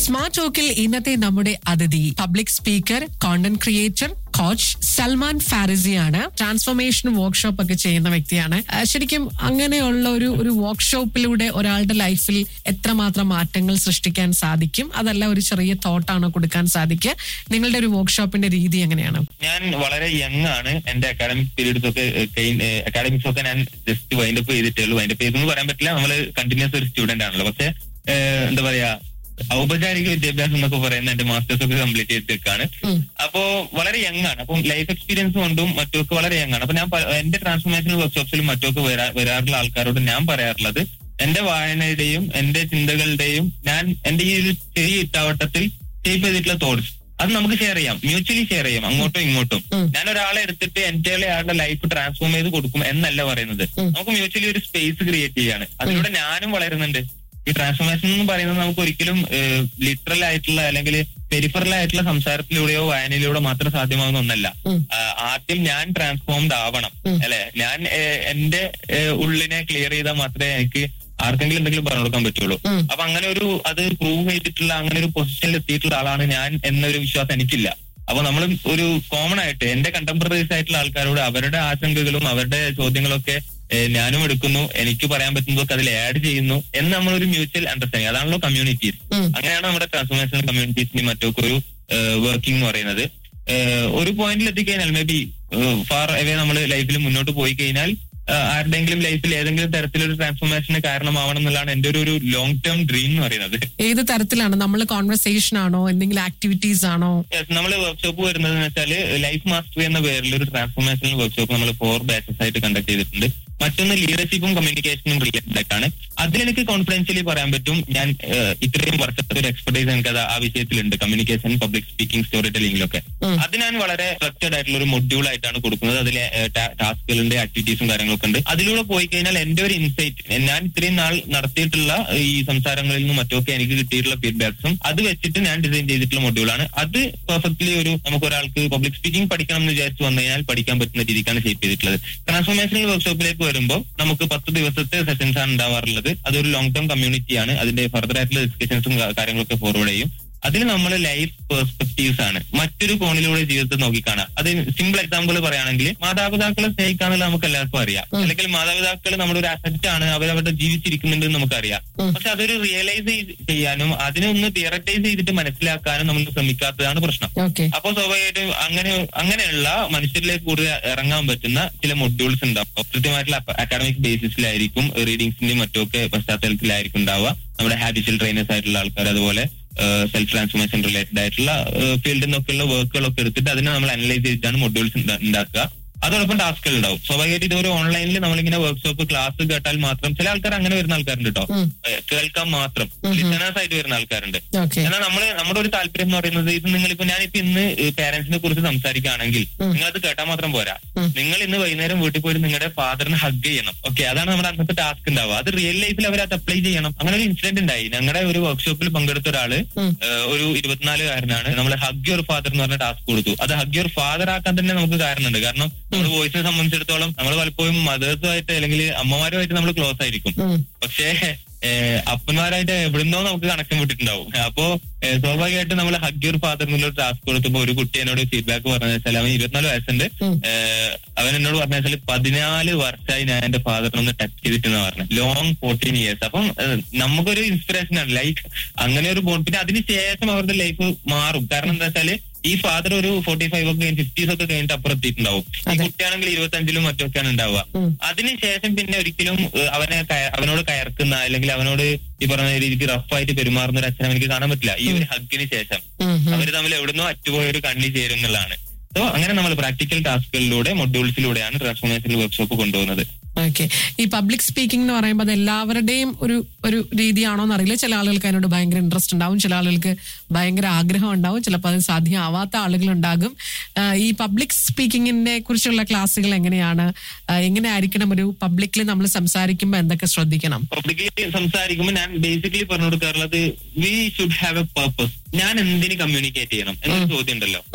Smart ടോക്കിൽ ഇന്നത്തെ നമ്മുടെ അതിഥി public speaker content creator coach Salman ഫാരിസിയാണ് ട്രാൻസ്ഫോർമേഷൻ വർക്ക്ഷോപ്പ് ഒക്കെ ചെയ്യുന്ന വ്യക്തിയാണ് ആ, ശരിക്കും അങ്ങനെയുള്ള ഒരു ഒരു വർക്ക്ഷോപ്പിലൂടെ ഒരാളുടെ ലൈഫിൽ എത്രമാത്രം മാറ്റങ്ങൾ സൃഷ്ടിക്കാൻ സാധിക്കും അതല്ല ഒരു ചെറിയ തോട്ടാണോ കൊടുക്കാൻ സാധിക്കുക നിങ്ങളുടെ ഒരു വർക്ക്ഷോപ്പിന്റെ രീതി എങ്ങനെയാണ് ഞാൻ വളരെ യങ് ആണ് എന്റെ അക്കാഡമിക് പീരീഡ്സ് ഒക്കെ അക്കാഡമിക്സ് ഒക്കെ ഞാൻ ജസ്റ്റ് വൈൻഡപ്പ് ചെയ്തിട്ടേ ഉള്ളൂ വൈൻഡപ്പ് ചെയ്തെന്ന് പറയാൻ പറ്റില്ല നമ്മൾ കണ്ടിന്യൂസ് ഒരു സ്റ്റുഡന്റ് ആണല്ലോ പക്ഷെ ഏഹ്, എന്താ പറയാ ഔപചാരിക വിദ്യാഭ്യാസം എന്നൊക്കെ പറയുന്ന എന്റെ മാസ്റ്റേഴ്സ് ഒക്കെ കംപ്ലീറ്റ് ചെയ്തിട്ടാണ് ഉം. അപ്പോ വളരെ യങ് ആണ് അപ്പം ലൈഫ് എക്സ്പീരിയൻസ് കൊണ്ടും മറ്റുമൊക്കെ വളരെ യങ് ആണ് അപ്പൊ ഞാൻ പ- എന്റെ ട്രാൻസ്ഫോർമേഷൻ വർക്ക്ഷോപ്സിലും മറ്റുമൊക്കെ വരാ- വരാറുള്ള ആൾക്കാരോട് ഞാൻ പറയാറുള്ളത് എന്റെ വായനയുടെയും എന്റെ ചിന്തകളുടെയും ഞാൻ എന്റെ ഈ ഒരു ചെറിയ ഇട്ടാവട്ടത്തിൽ ഷേപ്പ് ചെയ്തിട്ടുള്ള തോട്ട്സ് അത് നമുക്ക് ഷെയർ ചെയ്യാം മ്യൂച്വലി ഷെയർ ചെയ്യാം അങ്ങോട്ടും ഇങ്ങോട്ടും ഉം. ഞാൻ ഒരാളെ എടുത്തിട്ട് എന്റെ ആളുടെ ലൈഫ് ട്രാൻസ്ഫോം ചെയ്ത് കൊടുക്കും എന്നല്ല പറയുന്നത് ഉം. നമുക്ക് മ്യൂച്വലി ഒരു സ്പേസ് ക്രിയേറ്റ് ചെയ്യാണ് അതിലൂടെ ഞാനും വളരുന്നുണ്ട് ഈ ട്രാൻസ്ഫോർമേഷൻ എന്ന് പറയുന്നത് നമുക്ക് ഒരിക്കലും ലിറ്ററൽ ആയിട്ടുള്ള അല്ലെങ്കിൽ പെരിഫറൽ ആയിട്ടുള്ള സംസാരത്തിലൂടെയോ വായനയിലൂടെ മാത്രം സാധ്യമാകുന്ന ഒന്നല്ല ഉം. ആ, ആദ്യം ഞാൻ ട്രാൻസ്ഫോംഡ് ആവണം ഉം. അല്ലെ ഞാൻ ഏഹ്, എന്റെ ഏഹ്, ഉള്ളിനെ ക്ലിയർ ചെയ്താൽ മാത്രമേ എനിക്ക് ആർക്കെങ്കിലും എന്തെങ്കിലും പറഞ്ഞു കൊടുക്കാൻ പറ്റുള്ളൂ ഉം. അപ്പൊ അങ്ങനെ ഒരു അത് പ്രൂവ് ചെയ്തിട്ടുള്ള അങ്ങനെ ഒരു പൊസിഷനിൽ എത്തിയിട്ടുള്ള ആളാണ് ഞാൻ എന്നൊരു വിശ്വാസം എനിക്കില്ല അപ്പൊ നമ്മൾ ഒരു കോമൺ ആയിട്ട് എന്റെ കണ്ടംപററീസ് ആയിട്ടുള്ള ആൾക്കാരോട് അവരുടെ ആശങ്കകളും അവരുടെ ചോദ്യങ്ങളൊക്കെ ഏഹ്, ഞാനും എടുക്കുന്നു എനിക്ക് പറയാൻ പറ്റുന്നതൊക്കെ അതിൽ ആഡ് ചെയ്യുന്നു എന്ന് നമ്മളൊരു മ്യൂച്വൽ അണ്ടർസ്റ്റാൻഡിങ് അതാണല്ലോ കമ്മ്യൂണിറ്റീസ് ഉം. അങ്ങനെയാണ് നമ്മുടെ ട്രാൻസ്ഫോർമേഷൻ കമ്മ്യൂണിറ്റീസിന്റെയും മറ്റൊക്കെ ഒരു വർക്കിംഗ് എന്ന് പറയുന്നത് ഏഹ്, ഒരു പോയിന്റിൽ എത്തിക്കഴിഞ്ഞാൽ മേ ബി ഫാർ അവേ നമ്മൾ ലൈഫിൽ മുന്നോട്ട് പോയി കഴിഞ്ഞാൽ ഏഹ്, ആരുടെയെങ്കിലും ലൈഫിൽ ഏതെങ്കിലും തരത്തിലൊരു ട്രാൻസ്ഫോർമേഷന് കാരണമാവണം എന്നുള്ളതാണ് എന്റെ ഒരു ഒരു ലോങ് ടേം ഡ്രീം എന്ന് പറയുന്നത് ഏത് തരത്തിലാണ് നമ്മൾ കോൺവെർസേഷൻ ആണോ എന്തെങ്കിലും ആക്ടിവിറ്റീസ് ആണോ നമ്മൾ വർക്ക്ഷോപ്പ് വരുന്നത് വെച്ചാൽ ലൈഫ് മാസ്റ്ററി എന്ന പേരിൽ ഒരു ട്രാൻസ്ഫോർമേഷൻ വർക്ക്ഷോപ്പ് നമ്മൾ ഫോർ ബാച്ചസ് ആയിട്ട് കണ്ടക്ട് ചെയ്തിട്ടുണ്ട് മറ്റൊന്ന് ലീഡർഷിപ്പും കമ്മ്യൂണിക്കേഷനും റിലേറ്റഡ് ആയിട്ടാണ് അതിലെനിക്ക് കോൺഫിഡൻഷ്യലി പറയാൻ പറ്റും ഞാൻ ഏഹ്, ഇത്രയും വർഷത്തെ ഒരു എക്സ്പെർട്ടൈസ് എനിക്ക് അത് ആ വിഷയത്തിലുണ്ട് കമ്മ്യൂണിക്കേഷൻ പബ്ലിക് സ്പീക്കിംഗ് സ്റ്റോറി ടെലിംഗിലൊക്കെ ഉം. അത് ഞാൻ വളരെ സ്ട്രക്ചർഡ് ആയിട്ടുള്ള ഒരു മൊഡ്യൂൾ ആയിട്ടാണ് കൊടുക്കുന്നത് അതിലെ ടാസ്കുകളുടെ ആക്ടിവിറ്റീസും കാര്യങ്ങളൊക്കെ ഉണ്ട് അതിലൂടെ പോയി കഴിഞ്ഞാൽ എന്റെ ഒരു ഇൻസൈറ്റ് ഞാൻ ഇത്രയും നാൾ നടത്തിയിട്ടുള്ള ഈ സംസാരങ്ങളിൽ നിന്നും മറ്റൊക്കെ എനിക്ക് കിട്ടിയിട്ടുള്ള ഫീഡ്ബാക്സും അത് വെച്ചിട്ട് ഞാൻ ഡിസൈൻ ചെയ്തിട്ടുള്ള മൊഡ്യൂളാണ് അത് പെർഫെക്റ്റ്ലി ഒരു നമുക്ക് ഒരാൾക്ക് പബ്ലിക് സ്പീക്കിംഗ് പഠിക്കണം എന്ന് വിചാരിച്ചു വന്നു കഴിഞ്ഞാൽ പഠിക്കാൻ പറ്റുന്ന രീതിക്കാണ് ഷേപ്പ് ചെയ്തിട്ടുള്ളത് ട്രാൻസ്ഫോർമേഷണൽ വർക്ക്ഷോപ്പിലേക്ക് വരുമ്പോൾ നമുക്ക് പത്ത് ദിവസത്തെ സെഷൻസ് ആണ് ഉണ്ടാവാറുള്ളത് അതൊരു ലോങ് ടേം കമ്മ്യൂണിറ്റിയാണ് അതിന്റെ ഫർദർ ആയിട്ടുള്ള ഡിസ്കഷൻസും കാര്യങ്ങളൊക്കെ ഫോർവേഡ് ചെയ്യും അതിൽ നമ്മൾ ലൈഫ് പെർസ്പെക്റ്റീവ്സ് ആണ് മറ്റൊരു കോണിലൂടെ ജീവിതത്തെ നോക്കിക്കാണാം അത് സിമ്പിൾ എക്സാമ്പിൾ പറയുകയാണെങ്കിൽ മാതാപിതാക്കളെ സ്നേഹിക്കാന്നുള്ള നമുക്ക് എല്ലാവർക്കും അറിയാം ഉം. അല്ലെങ്കിൽ മാതാപിതാക്കൾ നമ്മുടെ ഒരു അസറ്റ് ആണ് അവരവിടെ ജീവിച്ചിരിക്കുന്നുണ്ട് എന്ന് നമുക്കറിയാം ഉം. പക്ഷെ അതൊരു റിയലൈസ് ചെയ്യാനും അതിനൊന്ന് തിയററ്റൈസ് ചെയ്തിട്ട് മനസ്സിലാക്കാനും നമ്മൾ ശ്രമിക്കാത്തതാണ് പ്രശ്നം ഓക്കെ അപ്പൊ സ്വാഭാവികമായിട്ടും അങ്ങനെ അങ്ങനെയുള്ള മനുഷ്യരിലേക്ക് കൂടുതൽ ഇറങ്ങാൻ പറ്റുന്ന ചില മൊഡ്യൂൾസ് ഉണ്ടാവും കൃത്യമായിട്ടുള്ള അക്കാഡമിക് ബേസിസിലായിരിക്കും റീഡിങ്സിന്റെയും മറ്റുമൊക്കെ പശ്ചാത്തലത്തിലായിരിക്കും ഉണ്ടാവുക നമ്മുടെ ഹാബിച്വൽ ട്രെയിനേഴ്സ് ആയിട്ടുള്ള ആൾക്കാർ അതുപോലെ സെൽഫ് ട്രാൻസ്ഫോർമേഷൻ റിലേറ്റഡ് ആയിട്ടുള്ള ഫീൽഡിൽ നിന്നൊക്കെയുള്ള വർക്കുകളൊക്കെ എടുത്തിട്ട് അതിനെ നമ്മൾ അനലൈസ് ചെയ്തിട്ടാണ് മൊഡ്യൂൾസ് ഉണ്ടാക്കുക അതോടൊപ്പം ടാസ്കുകൾ ഉണ്ടാവും സ്വാഭാവികമായിട്ട് ഇതൊരു ഓൺലൈനിൽ നമ്മളിങ്ങനെ വർക്ക്ഷോപ്പ് ക്ലാസ് കേട്ടാൽ മാത്രം ചില ആൾക്കാർ അങ്ങനെ വരുന്ന ആൾക്കാരുണ്ട് കേട്ടോ ഉം. ഏഹ് കേൾക്കാൻ മാത്രം ഉം. ലിസണേഴ്സ് ആയിട്ട് വരുന്ന ആൾക്കാരുണ്ട് ഓക്കെ എന്നാൽ നമ്മള് നമ്മുടെ ഒരു താല്പര്യം എന്ന് പറയുന്നത് ഇത് നിങ്ങളിപ്പോ ഞാനിപ്പോ ഇന്ന് പാരന്റ്സിനെ കുറിച്ച് സംസാരിക്കുകയാണെങ്കിൽ ഉം. നിങ്ങൾ അത് കേട്ടാൽ മാത്രം പോരാ ഉം. നിങ്ങൾ ഇന്ന് വൈകുന്നേരം വീട്ടിൽ പോയിട്ട് നിങ്ങളുടെ ഫാദറിനെ ഹഗ് ചെയ്യണം ഓക്കെ അതാണ് നമ്മുടെ അന്നത്തെ ടാസ്ക് ഉണ്ടാവുക അത് റിയൽ ലൈഫിൽ അവർ അത് അപ്ലൈ ചെയ്യണം അങ്ങനെ ഒരു ഇൻസിഡന്റ് ഉണ്ടായി ഞങ്ങളുടെ ഒരു വർക്ക്ഷോപ്പിൽ പങ്കെടുത്ത ഒരാള് ഉം. ഏഹ്, ഒരു ഇരുപത്തിനാലുകാരനാണ് നമ്മൾ ഹഗ് യുവർ ഫാദർ എന്ന് പറഞ്ഞ ടാസ്ക് കൊടുത്തു അത് ഹഗ് യുവർ ഫാദർ ആക്കാൻ തന്നെ നമുക്ക് കാരണമുണ്ട് കാരണം നമ്മൾ വോയിസിനെ സംബന്ധിച്ചിടത്തോളം നമ്മൾ പലപ്പോഴും മദേഴ്സുമായിട്ട് അല്ലെങ്കിൽ അമ്മമാരുമായിട്ട് നമ്മൾ ക്ലോസ് ആയിരിക്കും ഉം. പക്ഷേ ഏഹ്, അപ്പന്മാരായിട്ട് എവിടുന്നോ നമുക്ക് കണക്ഷൻ വിട്ടിട്ടുണ്ടാവും അപ്പോ ഏഹ്, സ്വാഭാവികമായിട്ടും നമ്മൾ ഹഗ് യുവർ ഫാദർ എന്നുള്ള ഒരു ടാസ്ക് കൊടുത്തപ്പോ ഒരു കുട്ടി എന്നോട് ഫീഡ്ബാക്ക് പറഞ്ഞ വെച്ചാൽ അവൻ ഇരുപത്തിനാല് വയസ്സുണ്ട് ഉം. ഏഹ്, അവൻ എന്നോട് പറഞ്ഞ വെച്ചാൽ പതിനാല് വർഷമായി ഞാൻ എന്റെ ഫാദറിനെ ഒന്ന് ടച്ച് ചെയ്തിട്ടെന്ന് പറഞ്ഞു ലോങ് ഫോർട്ടീൻ ഇയേഴ്സ് അപ്പം ഏഹ്, നമുക്കൊരു ഇൻസ്പിറേഷൻ ആണ് ലൈക്ക് അങ്ങനെ ഒരു ബോണ്ട് പിന്നെ അതിന് ശേഷം അവരുടെ ലൈഫ് മാറും കാരണം എന്താ വെച്ചാല് ഈ ഫാദർ ഒരു ഫോർട്ടി ഫൈവ് ഒക്കെ ഫിഫ്റ്റീസ് ഒക്കെ കഴിഞ്ഞിട്ട് അപ്പുറം എത്തിയിട്ടുണ്ടാവും ഈ അതെ. കുട്ടിയാണെങ്കിൽ ഇരുപത്തഞ്ചിലും മറ്റൊക്കെയാണ് ഉണ്ടാവുക ഉം. അതിനുശേഷം പിന്നെ ഒരിക്കലും ഏഹ്, അവനെ കയ- അവനോട് കയർക്കുന്ന അല്ലെങ്കിൽ അവനോട് ഈ പറഞ്ഞ രീതിക്ക് റഫായിട്ട് പെരുമാറുന്ന ഒരു അച്ഛനെ എനിക്ക് കാണാൻ പറ്റില്ല ഈ ഒരു ഹഗിന് ശേഷം ഉം. ഉം. അവര് തമ്മിൽ എവിടുന്നോ അറ്റുപോയ ഒരു കണ്ണി ചേരും എന്നുള്ളതാണ് സോ അങ്ങനെ നമ്മൾ പ്രാക്ടിക്കൽ ടാസ്കുകളിലൂടെ മൊഡ്യൂൾസിലൂടെയാണ് ട്രാൻസ്ഫോർമേഷൻ വർക്ക്ഷോപ്പ് കൊണ്ടുപോകുന്നത് ഓക്കെ ഈ പബ്ലിക് സ്പീക്കിംഗ് എന്ന് പറയുമ്പോൾ അത് എല്ലാവരുടെയും ഒരു ഒരു രീതിയാണോ എന്നറിയില്ല ചില ആളുകൾക്ക് അതിനോട് ഭയങ്കര ഇൻട്രസ്റ്റ് ഉണ്ടാവും ചില ആളുകൾക്ക് ഭയങ്കര ആഗ്രഹം ഉണ്ടാവും ചിലപ്പോൾ അത് സാധ്യമാവാത്ത ആളുകളുണ്ടാകും ആ, ഈ പബ്ലിക് സ്പീക്കിങ്ങിനെ കുറിച്ചുള്ള ക്ലാസ്സുകൾ എങ്ങനെയാണ് ആ, എങ്ങനെ ആയിരിക്കണം ഒരു പബ്ലിക്കിൽ നമ്മൾ സംസാരിക്കുമ്പോൾ എന്തൊക്കെ ശ്രദ്ധിക്കണം പബ്ലിക്കലി സംസാരിക്കുമ്പോൾ ഞാൻ ബേസിക്കലി പറഞ്ഞു കൊടുക്കാറുള്ളത് we should have a purpose ഞാൻ എന്തിന് കമ്മ്യൂണിക്കേറ്റ് ചെയ്യണം എന്നൊരു ചോദ്യം ഉണ്ടല്ലോ ഉം.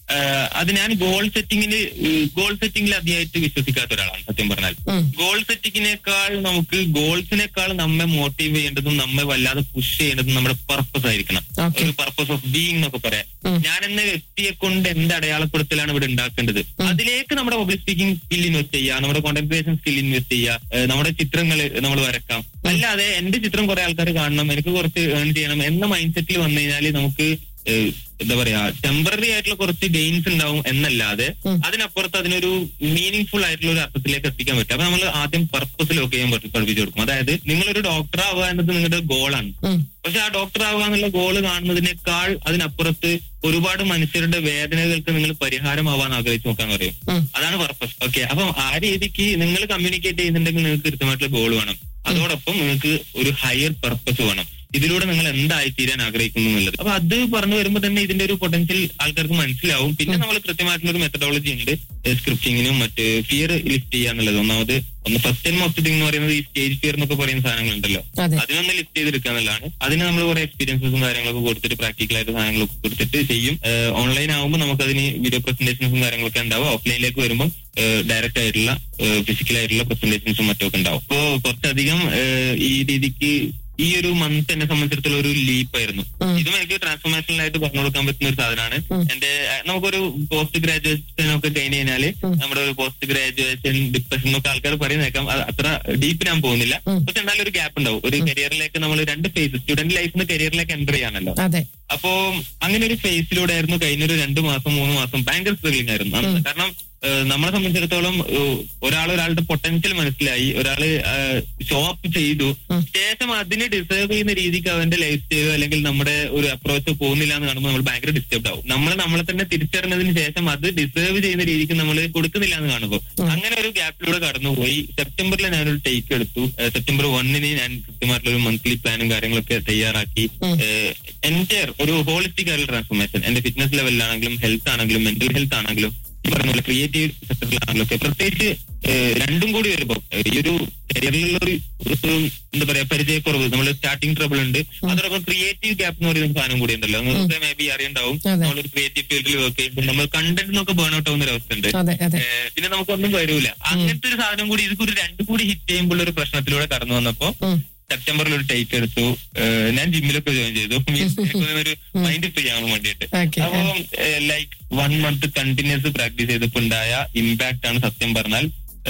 ഏഹ്, അത് ഞാൻ ഗോൾ സെറ്റിങ്ങിന് ഗോൾ സെറ്റിംഗിൽ അതിയായിട്ട് വിശ്വസിക്കാത്ത ഒരാളാണ് സത്യം പറഞ്ഞാൽ ഉം. ഗോൾ സെറ്റിങ്ങിനേക്കാൾ നമുക്ക് ഗോൾസിനേക്കാൾ നമ്മെ മോട്ടീവ് ചെയ്യേണ്ടതും നമ്മെ വല്ലാതെ പുഷ് ചെയ്യേണ്ടതും നമ്മുടെ പർപ്പസ് ആയിരിക്കണം Okay. ഒരു പർപ്പസ് ഓഫ് ബീയിങ് എന്നൊക്കെ പറയാം ഉം. ഞാൻ എന്ന വ്യക്തിയെ കൊണ്ട് എന്ത് അടയാളപ്പെടുത്തലാണ് ഇവിടെ ഉണ്ടാക്കേണ്ടത് അതിലേക്ക് നമ്മുടെ പബ്ലിക് സ്പീക്കിംഗ് സ്കിൽ ഇൻവെസ്റ്റ് ചെയ്യുക നമ്മുടെ കോണ്ടന്റ് ക്രിയേഷൻ സ്കിൽ ഇൻവെസ്റ്റ് ചെയ്യുക ഏഹ് നമ്മുടെ ചിത്രങ്ങൾ നമ്മൾ വരക്കാം അല്ലാതെ എന്റെ ചിത്രം കുറെ ആൾക്കാർ കാണണം എനിക്ക് കുറച്ച് ഏൺ ചെയ്യണം എന്ന മൈൻഡ് സെറ്റിൽ വന്നു കഴിഞ്ഞാൽ നമുക്ക് ഏഹ് എന്താ പറയാ ടെമ്പററി ആയിട്ടുള്ള കുറച്ച് ഗെയിൻസ് ഉണ്ടാവും എന്നല്ലാതെ ഉം. അതിനപ്പുറത്ത് അതിനൊരു മീനിങ് ഫുൾ ആയിട്ടുള്ള ഒരു അർത്ഥത്തിലേക്ക് എത്തിക്കാൻ പറ്റും അപ്പൊ നമ്മൾ ആദ്യം പർപ്പസ് ലോക്ക് ചെയ്യാൻ പഠി- പഠിപ്പിച്ചു കൊടുക്കും അതായത് നിങ്ങളൊരു ഡോക്ടർ ആവുക എന്നത് നിങ്ങളുടെ ഗോളാണ് ഉം. പക്ഷെ ആ ഡോക്ടർ ആവുക എന്നുള്ള ഗോള് കാണുന്നതിനേക്കാൾ അതിനപ്പുറത്ത് ഒരുപാട് മനുഷ്യരുടെ വേദനകൾക്ക് നിങ്ങൾ പരിഹാരമാവാൻ ആഗ്രഹിച്ചു നോക്കാൻ പറയും ഉം. അതാണ് പർപ്പസ് ഓക്കെ അപ്പൊ ആ രീതിക്ക് നിങ്ങൾ കമ്മ്യൂണിക്കേറ്റ് ചെയ്യുന്നുണ്ടെങ്കിൽ നിങ്ങൾക്ക് കൃത്യമായിട്ടുള്ള ഗോൾ വേണം അതോടൊപ്പം നിങ്ങൾക്ക് ഒരു ഹയർ പർപ്പസ് വേണം ഇതിലൂടെ നിങ്ങൾ എന്തായി തീരാൻ ആഗ്രഹിക്കുന്നു എന്നുള്ളത് അപ്പൊ അത് പറഞ്ഞു വരുമ്പോൾ തന്നെ ഇതിന്റെ ഒരു പൊട്ടൻഷ്യൽ ആൾക്കാർക്ക് മനസ്സിലാവും പിന്നെ നമ്മൾ കൃത്യമായിട്ടുള്ള ഒരു മെത്തഡോളജി ഉണ്ട് സ്ക്രിപ്റ്റിങ്ങിനും മറ്റ് ഫിയർ ലിഫ്റ്റ് ചെയ്യുക എന്നുള്ളത് ഒന്നാമത് ഒന്ന് ഫസ്റ്റ് ആൻഡ് മോസ്റ്റ് തിങ് എന്ന് പറയുന്നത് ഈ സ്റ്റേജ് ഫിയർ എന്നൊക്കെ പറയുന്ന സാധനങ്ങളുണ്ടല്ലോ അതെ അതിനൊന്ന് ലിഫ്റ്റ് ചെയ്തെടുക്കുക എന്നുള്ളതാണ് അതിന് നമ്മൾ കുറെ എക്സ്പീരിയൻസും കാര്യങ്ങളൊക്കെ കൊടുത്തിട്ട് പ്രാക്ടിക്കൽ ആയിട്ട് സാധനങ്ങളൊക്കെ കൊടുത്തിട്ട് ചെയ്യും ഓൺലൈൻ ആകുമ്പോൾ നമുക്ക് അതിന് വീഡിയോ പ്രസന്റേഷൻസും കാര്യങ്ങളൊക്കെ ഉണ്ടാവും ഓഫ്ലൈനിലേക്ക് വരുമ്പോൾ ഡയറക്റ്റ് ആയിട്ടുള്ള ഫിസിക്കൽ ആയിട്ടുള്ള പ്രസന്റേഷൻസും മറ്റൊക്കെ ഉണ്ടാവും അപ്പോ കുറച്ചധികം ഏഹ്, ഈ രീതിക്ക് ഈ ഒരു മന്ത് എന്നെ സംബന്ധിച്ചിടത്തോളം ഒരു ലീപ്പ് ആയിരുന്നു ഉം. ഇതും എനിക്ക് ട്രാൻസ്ഫോർമേഷണൽ ആയിട്ട് പറഞ്ഞു കൊടുക്കാൻ പറ്റുന്ന ഒരു സാധനമാണ് ഉം. എന്റെ അഹ് നമുക്കൊരു പോസ്റ്റ് ഗ്രാജുവേഷൻ ഒക്കെ കഴിഞ്ഞ് കഴിഞ്ഞാല് ഉം. നമ്മുടെ ഒരു പോസ്റ്റ് ഗ്രാജുവേഷൻ ഡിപ്രഷൻ ഒക്കെ ആൾക്കാർ പറയുന്നേക്കാം അത് അത്ര ഡീപ്പ് ഞാൻ പോകുന്നില്ല ഉം. പക്ഷെ എന്നാലും ഒരു ഗ്യാപ്പ് ഉണ്ടാവും ഒരു കരിയറിലേക്ക് നമ്മൾ രണ്ട് ഫേസ് സ്റ്റുഡന്റ് ലൈഫിൽ നിന്ന് കരിയറിലേക്ക് എൻ്റർ ചെയ്യാനല്ലോ അതെ അപ്പോ അങ്ങനെ ഒരു ഫേസിലൂടെ ആയിരുന്നു കഴിഞ്ഞൊരു രണ്ട് മാസം മൂന്ന് മാസം ഭയങ്കര സ്ട്രഗ്ലിംഗ് ആയിരുന്നു അന്ന്. കാരണം ഏഹ്, നമ്മളെ സംബന്ധിച്ചിടത്തോളം ഏഹ്, ഒരാൾ ഒരാളുടെ പൊട്ടൻഷ്യൽ മനസ്സിലായി ഒരാള് ഷോ അപ്പ് ചെയ്തു ഉം. ശേഷം അതിന് ഡിസേർവ് ചെയ്യുന്ന രീതിക്ക് അവന്റെ ലൈഫ് സ്റ്റൈലോ അല്ലെങ്കിൽ നമ്മുടെ ഒരു അപ്രോച്ചോ പോകുന്നില്ല എന്ന് കാണുമ്പോൾ നമ്മൾ ഭയങ്കര ഡിസ്റ്റർബ് ആവും നമ്മൾ നമ്മളെ തന്നെ തിരിച്ചറിഞ്ഞതിന് ശേഷം അത് ഡിസേർവ് ചെയ്യുന്ന രീതിക്ക് നമ്മൾ കൊടുക്കുന്നില്ല എന്ന് കാണുമ്പോൾ ഉം. അങ്ങനെ ഒരു ഗ്യാപ്പിലൂടെ കടന്നുപോയി സെപ്റ്റംബറിൽ ഞാനൊരു ടേക്ക് എടുത്തു ഏഹ്, സെപ്റ്റംബർ ഒന്നിന് ഞാൻ കൃത്യമായിട്ടുള്ള ഒരു മന്ത്ലി പ്ലാനും കാര്യങ്ങളൊക്കെ തയ്യാറാക്കി ഉം. എന്റെ ഒരു ഹോളിസ്റ്റിക് ആയിട്ടുള്ള ട്രാൻസ്ഫോർമേഷൻ എന്റെ ഫിറ്റ്നസ് ലെവലിലാണെങ്കിലും ഹെൽത്ത് ആണെങ്കിലും മെന്റൽ ഹെൽത്ത് ആണെങ്കിലും ഈ പറഞ്ഞ പോലെ ക്രിയേറ്റീവ് സെക്ടറിലാണെങ്കിലും ഒക്കെ പ്രത്യേകിച്ച് ഏഹ്, രണ്ടും കൂടി വരുമ്പോൾ ഈ ഒരു കരിയറിലുള്ള ഒരു ഒരു എന്താ പറയാ പരിചയക്കുറവ് നമ്മൾ സ്റ്റാർട്ടിംഗ് ട്രബിൾ ഉണ്ട് അതോടൊപ്പം ക്രിയേറ്റീവ് ഗ്യാപ്പ് എന്ന് പറയുന്ന സാധനം കൂടി ഉണ്ടല്ലോ നിങ്ങൾക്ക് മേ ബി അറിയണ്ടാവും അതെ. നമ്മളൊരു ക്രിയേറ്റീവ് ഫീൽഡിൽ വർക്ക് ചെയ്യുമ്പോൾ നമ്മൾ കണ്ടന്റ് നോക്കെ ബേൺ ഔട്ട് ആവുന്ന ഒരു അവസ്ഥ ഉണ്ട് അതെ അതെ ഏഹ്, പിന്നെ നമുക്കൊന്നും വരൂല അങ്ങനത്തെ ഒരു സാധനം കൂടി ഇത് ഒരു രണ്ടും കൂടി ഹിറ്റ് ചെയ്യുമ്പോൾ ഒരു പ്രശ്നത്തിലൂടെ കടന്നു വന്നപ്പോ ഉം. സെപ്റ്റംബറിൽ ഒരു ടേക്ക് എടുത്തു ഏഹ് ഞാൻ ജിമ്മിലൊക്കെ ജോയിൻ ചെയ്തു Means എനിക്കൊന്ന് ഒരു മൈൻഡ് ഫ്രീ ആവാൻ വേണ്ടിയിട്ട് Okay. അപ്പൊ like one month continuous practice ചെയ്തപ്പോൾ ഉണ്ടായ ഇമ്പാക്ട് ആണ് സത്യം പറഞ്ഞാൽ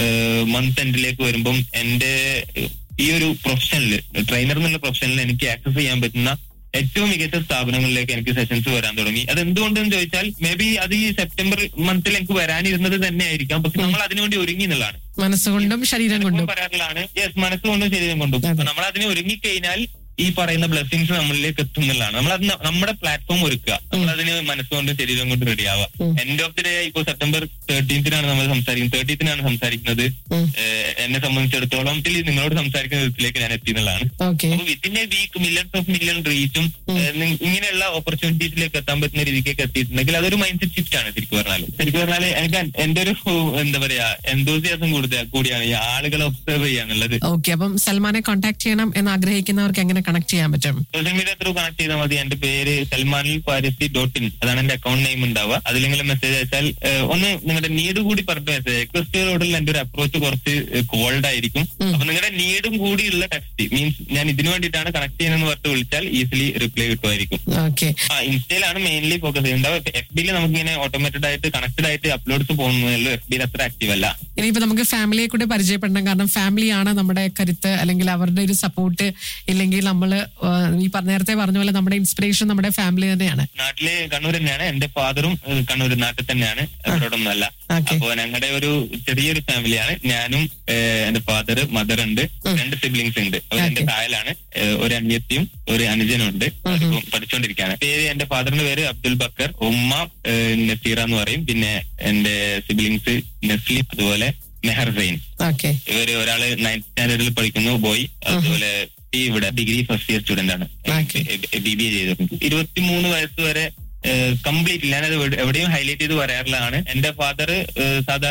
മന്ത് എൻഡിലേക്ക് വരുമ്പം എന്റെ ഏഹ്, ഈ ഒരു പ്രൊഫഷനിൽ ട്രെയിനർ എന്നുള്ള പ്രൊഫഷനിൽ എനിക്ക് ആക്സസ് ചെയ്യാൻ പറ്റുന്ന ഏറ്റവും മികച്ച സ്ഥാപനങ്ങളിലേക്ക് എനിക്ക് സെഷൻസ് വരാൻ തുടങ്ങി അത് എന്തുകൊണ്ടെന്ന് ചോദിച്ചാൽ മേ ബി അത് ഈ സെപ്റ്റംബർ മന്തിൽ എനിക്ക് വരാനിരുന്നത് തന്നെ ആയിരിക്കാം പക്ഷെ നമ്മൾ അതിനുവേണ്ടി ഒരുങ്ങി എന്നുള്ളതാണ് മനസ്സുകൊണ്ടും ശരീരം കൊണ്ടും എപ്പോഴും പറയാറുള്ളതാണ് യെസ് മനസ്സുകൊണ്ടും ശരീരം കൊണ്ടും അതെ. അപ്പൊ നമ്മൾ അതിന് ഒരുങ്ങിക്കഴിഞ്ഞാൽ ഈ പറയുന്ന ബ്ലെസ്സിങ്സ് നമ്മളിലേക്ക് എത്തും എന്നുള്ളതാണ് നമ്മൾ അത് നമ്മുടെ പ്ലാറ്റ്ഫോം ഒരുക്കുക നമ്മൾ അതിന് മനസ്സുകൊണ്ടും ശരീരം കൊണ്ടും റെഡി ആവുക ഉം. എൻഡ് ഓഫ് ദി ഡേ ഇപ്പോൾ സെപ്റ്റംബർ തേർട്ടീൻത്തിനാണ് നമ്മൾ സംസാരിക്കുന്നത് തേർട്ടീത്തിനാണ് സംസാരിക്കുന്നത് ഉം. ഏഹ് എന്നെ സംബന്ധിച്ചിടത്തോളം ഇതിൽ നിങ്ങളോട് സംസാരിക്കുന്ന വിധത്തിലേക്ക് ഞാൻ എത്തി എന്നുള്ളതാണ് ഓക്കെ അപ്പൊ within a week millions of million റീച്ചും ഇങ്ങനെയുള്ള ഓപ്പർച്യൂണിറ്റീസിലേക്ക് എത്താൻ പറ്റുന്ന രീതിക്കൊക്കെ എത്തിയിട്ടുണ്ടെങ്കിൽ അതൊരു മൈൻഡ് സെറ്റ് ഷിഫ്റ്റ് ആണ് ശരിക്കും പറഞ്ഞാൽ ശരിക്കും പറഞ്ഞാൽ എനിക്ക് എന്റെ ഒരു എന്താ പറയാ എന്തോസിയാസം കൂടുതൽ കൂടിയാണ് ഈ ആളുകളെ ഒബ്സർവ് ചെയ്യാന്നുള്ളത് ഓക്കെ അപ്പം സൽമാനെ കോൺടാക്ട് ചെയ്യണം എന്ന് ആഗ്രഹിക്കുന്നവർക്ക് എങ്ങനെ കണക്ട് ചെയ്യാൻ പറ്റും സോഷ്യൽ മീഡിയ ത്രൂ കണക്ട് ചെയ്താൽ മതി എന്റെ പേര് സൽമാനിൽ ഫാരിസി ഡോട്ട് ഇൻ അതാണ് എന്റെ അക്കൗണ്ട് നെയിം ഉണ്ടാവുക അതിലെങ്കിലും മെസ്സേജ് അയച്ചാൽ ഏഹ്, ഒന്ന് നിങ്ങളുടെ നീഡ് കൂടി പറഞ്ഞിട്ട് മെസ്സേജ് റിക്വസ്റ്റുകളോടുള്ള എന്റെ ഒരു അപ്രോച്ച് കുറച്ച് കോൾഡ് ആയിരിക്കും ഉം. അപ്പൊ നിങ്ങളുടെ നീഡും കൂടിയുള്ള ടെക്സ്റ്റ് മീൻസ് ഞാൻ ഇതിനു വേണ്ടിയിട്ടാണ് കണക്ട് ചെയ്യുന്നതെന്ന് പറഞ്ഞിട്ട് വിളിച്ചാൽ ഈസിലി റിപ്ലൈ കിട്ടുമായിരിക്കും ഓക്കെ ആ ഇൻസ്റ്റയിലാണ് മെയിൻലി ഫോക്കസ് ചെയ്യുന്നത് എഫ് ബിയിൽ നമുക്ക് ഇങ്ങനെ ഓട്ടോമേറ്റഡ് ആയിട്ട് കണക്റ്റഡ് ആയിട്ട് അപ്ലോഡ്സ് പോകുന്നതല്ലോ എഫ് ബിയിൽ അത്ര ആക്റ്റീവ് അല്ല ഇനിയിപ്പോ നമുക്ക് ഫാമിലിയെ കൂടെ പരിചയപ്പെടണം കാരണം ഫാമിലിയാണ് നമ്മുടെ കരുത്ത് അല്ലെങ്കിൽ അവരുടെ ഒരു സപ്പോർട്ട് ഇല്ലെങ്കിൽ നമ്മൾ ഈ പറഞ്ഞ നേരത്തെ പറഞ്ഞ പോലെ നമ്മുടെ ഇൻസ്പിറേഷൻ നമ്മുടെ ഫാമിലി തന്നെയാണ് നാട്ടില് കണ്ണൂർ തന്നെയാണ് എന്റെ ഫാദറും ഏഹ്, കണ്ണൂർ നാട്ടിൽ തന്നെയാണ് അവരോടൊന്നും അല്ല ഓക്കെ അപ്പോ ഞങ്ങളുടെ ഒരു ചെറിയൊരു ഫാമിലിയാണ് ഞാനും ഏഹ്, എന്റെ ഫാദർ മദർ ഉണ്ട് രണ്ട് സിബ്ലിങ്സ് ഉണ്ട് അവർ എന്റെ Okay. തായലാണ് ഏഹ്, ഒരു അനിയത്തിയും ഒരു അനുജനും ഉണ്ട് അവരിപ്പം പഠിച്ചുകൊണ്ടിരിക്കുകയാണ് പേര് എന്റെ ഫാദറിന്റെ പേര് അബ്ദുൽ ബക്കർ ഉമ്മ ഏഹ്, നസീറ എന്ന് പറയും പിന്നെ എന്റെ സിബ്ലിങ്സ് നസ്ലിം അതുപോലെ മെഹർ സൈൻ ഓക്കെ ഇവര് ഒരാള് നയൻത് സ്റ്റാൻഡേർഡിൽ പഠിക്കുന്നു ബോയ് അതുപോലെ ഈ ഇവിടെ ഡിഗ്രി ഫസ്റ്റ് ഇയർ സ്റ്റുഡന്റ് ആണ് Okay. ബി ബി എ ചെയ്തിട്ടുണ്ട് ഇരുപത്തിമൂന്ന് വയസ്സ് വരെ കംപ്ലീറ്റ് ഞാനത് എവിടെ- എവിടെയും ഹൈലൈറ്റ് ചെയ്ത് പറയാറുള്ളതാണ് എന്റെ ഫാദർ സാധാരണ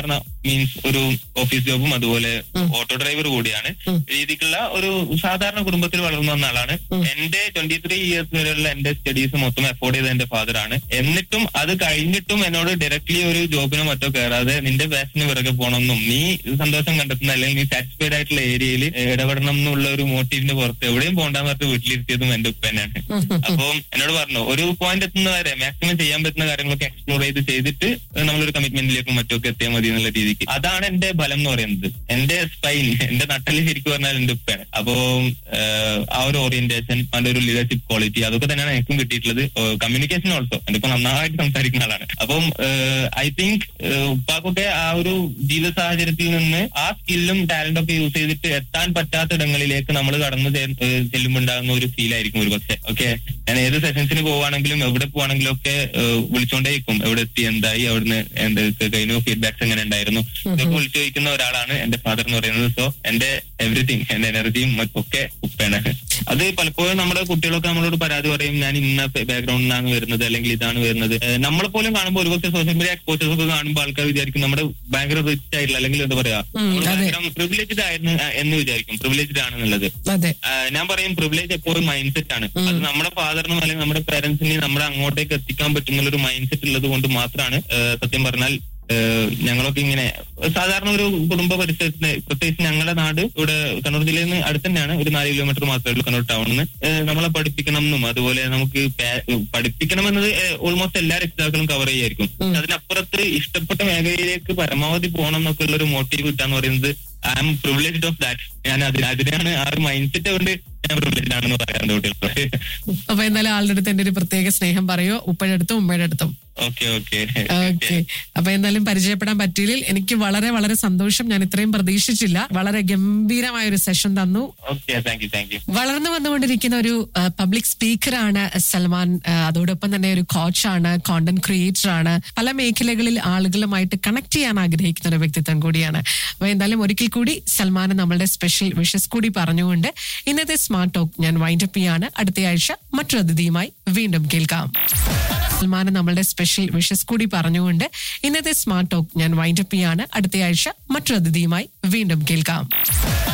മീൻസ് ഒരു ഓഫീസ് ജോബും അതുപോലെ ഓട്ടോ ഡ്രൈവർ കൂടിയാണ് രീതിക്കുള്ള ഒരു സാധാരണ കുടുംബത്തിൽ വളർന്നു വന്ന ആളാണ് എന്റെ ട്വന്റി ത്രീ ഇയേഴ്സ് വരെയുള്ള എന്റെ സ്റ്റഡീസ് മൊത്തം അഫോർഡ് ചെയ്ത എന്റെ ഫാദർ ആണ് എന്നിട്ടും അത് കഴിഞ്ഞിട്ടും എന്നോട് ഡയറക്ട്ലി ഒരു ജോബിനോ മറ്റോ കയറാതെ നിന്റെ പാഷന് പിറകെ പോകണമെന്നും നീ സന്തോഷം കണ്ടെത്തുന്ന അല്ലെങ്കിൽ നീ സാറ്റിസ്ഫൈഡ് ആയിട്ടുള്ള ഏരിയയിൽ ഇടപെടണം എന്നുള്ള ഒരു മോട്ടീവിന് പുറത്ത് എവിടെയും പോകണ്ടെന്ന് പറഞ്ഞിട്ട് വീട്ടിലിരുത്തിയതും എന്റെ ഉപ്പ തന്നെയാണ് അപ്പം എന്നോട് പറഞ്ഞു ഒരു പോയിന്റ് എത്തുന്ന വരെ മാക്സിമം ചെയ്യാൻ പറ്റുന്ന കാര്യങ്ങളൊക്കെ എക്സ്പ്ലോർ ചെയ്ത് ചെയ്തിട്ട് നമ്മളൊരു കമ്മിറ്റ്മെന്റിലേക്കും മറ്റൊക്കെ എത്തിയാൽ മതി എന്നുള്ള രീതിക്ക് അതാണ് എന്റെ ബലം എന്ന് പറയുന്നത് എന്റെ സ്പൈൻ എന്റെ നട്ടല് ശരിക്കും പറഞ്ഞാൽ എന്റെ ഉപ്പയാണ് അപ്പോ ആ ഒരു ഓറിയന്റേഷൻ അതിന്റെ ഒരു ലീഡർഷിപ്പ് ക്വാളിറ്റി അതൊക്കെ തന്നെയാണ് എനിക്കും കിട്ടിയിട്ടുള്ളത് കമ്മ്യൂണിക്കേഷൻ ഓൾസോ എന്റെ ഇപ്പൊ നന്നായിട്ട് സംസാരിക്കുന്ന ആളാണ് അപ്പം ഐ തിങ്ക് ഉപ്പാക്കൊക്കെ ആ ഒരു ജീവിത സാഹചര്യത്തിൽ നിന്ന് ആ സ്കില്ലും ടാലന്റും ഒക്കെ യൂസ് ചെയ്തിട്ട് എത്താൻ പറ്റാത്ത ഇടങ്ങളിലേക്ക് നമ്മൾ കടന്നു ചെ- ഏഹ് ചെല്ലുമ്പോൾ ഉണ്ടാകുന്ന ഒരു ഫീൽ ആയിരിക്കും ഒരു പക്ഷേ ഓക്കെ ഞാൻ ഏത് സെഷൻസിന് പോവാണെങ്കിലും എവിടെ പോവാണെങ്കിലും ഒക്കെ ഏഹ് വിളിച്ചോണ്ടേക്കും എവിടെ എത്തി എന്തായി അവിടുന്ന് എന്ത് കഴിഞ്ഞു ഫീഡ്ബാക്സ് എങ്ങനെ ഉണ്ടായിരുന്നു ഇതൊക്കെ വിളിച്ചു ചോദിക്കുന്ന ഒരാളാണ് എന്റെ ഫാദർ എന്ന് പറയുന്നത് സോ എന്റെ എവറിഥിങ് എന്റെ എനർജിയും ഒക്കെ ഉപ്പയാണ് അത് പലപ്പോഴും നമ്മുടെ കുട്ടികളൊക്കെ നമ്മളോട് പരാതി പറയും ഞാൻ ഇന്ന ബാക്ക്ഗ്രൗണ്ടിൽ നിന്നാണ് വരുന്നത് അല്ലെങ്കിൽ ഇതാണ് വരുന്നത് ഏഹ് നമ്മളെ പോലും കാണുമ്പോൾ ഒരുപക്ഷെ സോഷ്യൽ മീഡിയ എക്സ്പോസേഴ്സ് ഒക്കെ കാണുമ്പോൾ ആൾക്കാർ വിചാരിക്കും നമ്മുടെ ഭയങ്കര റിച്ച് ആയിട്ടുള്ള അല്ലെങ്കിൽ എന്താ പറയാ ഉം, അതെ. പ്രിവിലേജ്ഡ് ആയിരുന്നു ആ, എന്ന് വിചാരിക്കും പ്രിവിലേജ്ഡ് ആണെന്നുള്ളത് അതെ ആ, ഞാൻ പറയും പ്രിവിലേജ് എപ്പോഴും മൈൻഡ് സെറ്റ് ആണ് അത് നമ്മുടെ ഫാദറിനും അല്ലെങ്കിൽ നമ്മുടെ പേരൻസിനെയും നമ്മുടെ അങ്ങോട്ടേക്ക് എത്തിക്കാൻ പറ്റുന്ന ഒരു മൈൻഡ് സെറ്റ് ഉള്ളത് കൊണ്ട് മാത്രമാണ് ആ, സത്യം പറഞ്ഞാൽ ആ, ഞങ്ങളൊക്കെ ഇങ്ങനെ സാധാരണ ഒരു കുടുംബ പരിസരത്തിന് പ്രത്യേകിച്ച് ഞങ്ങളുടെ നാട് ഇവിടെ കണ്ണൂർ ജില്ലയിൽ നിന്ന് അടുത്ത് തന്നെയാണ് ഒരു നാല് കിലോമീറ്റർ മാത്രമേ ഉള്ളൂ കണ്ണൂർ ടൗണിൽ നിന്ന് നമ്മളെ പഠിപ്പിക്കണം എന്നും അതുപോലെ നമുക്ക് പാ- പഠിപ്പിക്കണം എന്നത് ഓൾമോസ്റ്റ് എല്ലാ രക്ഷിതാക്കളും കവർ ചെയ്യായിരിക്കും പക്ഷെ അതിനപ്പുറത്ത് ഇഷ്ടപ്പെട്ട മേഖലയിലേക്ക് പരമാവധി പോകണം എന്നൊക്കെ ഉള്ള ഒരു മോട്ടീവ് കിട്ടാന്ന് പറയുന്നത് I am privileged of that ഞാൻ അതിന് അതിനാണ് ആ ഒരു മൈൻഡ് സെറ്റ് കൊണ്ട് ഞാൻ പ്രിവിലേജ്ഡ് ആണെന്ന് പറയാറുണ്ട് കുട്ടികളോട് അപ്പൊ എന്തായാലും ആളുടെ അടുത്ത് എന്റെ ഒരു പ്രത്യേക സ്നേഹം പറയോ ഉപ്പയുടെ അടുത്തും ഉമ്മയുടെ അടുത്തും ഓക്കെ ഓക്കെ ഓക്കെ അപ്പൊ എന്തായാലും പരിചയപ്പെടാൻ പറ്റിയില്ല എനിക്ക് വളരെ വളരെ സന്തോഷം ഞാൻ ഇത്രയും പ്രതീക്ഷിച്ചില്ല വളരെ ഗംഭീരമായ ഒരു സെഷൻ തന്നു okay thank you thank you വളർന്നു വന്നുകൊണ്ടിരിക്കുന്ന ഒരു പബ്ലിക് സ്പീക്കറാണ് സൽമാൻ ആ, അതോടൊപ്പം തന്നെ ഒരു കോച്ചാണ് കോണ്ടന്റ് ക്രിയേറ്റർ ആണ് പല മേഖലകളിൽ ആളുകളുമായിട്ട് കണക്ട് ചെയ്യാൻ ആഗ്രഹിക്കുന്ന ഒരു വ്യക്തിത്വം കൂടിയാണ് അപ്പൊ എന്തായാലും ഒരിക്കൽ കൂടി സൽമാന് നമ്മളുടെ സ്പെഷ്യൽ വിഷസ് കൂടി പറഞ്ഞുകൊണ്ട് ഇന്നത്തെ സ്മാർട്ട് ടോക്ക് ഞാൻ വൈൻഡപ്പ് ചെയ്യാണ് അടുത്ത ആഴ്ച മറ്റൊരു അതിഥിയുമായി വീണ്ടും കേൾക്കാം സൽമാന് നമ്മളുടെ സ്പെഷ്യൽ വിഷസ് കൂടി പറഞ്ഞുകൊണ്ട് ഇന്നത്തെ സ്മാർട്ട് ടോക്ക് ഞാൻ വൈൻഡപ്പ് ചെയ്യാണ് അടുത്ത ആഴ്ച മറ്റൊരു അതിഥിയുമായി വീണ്ടും കേൾക്കാം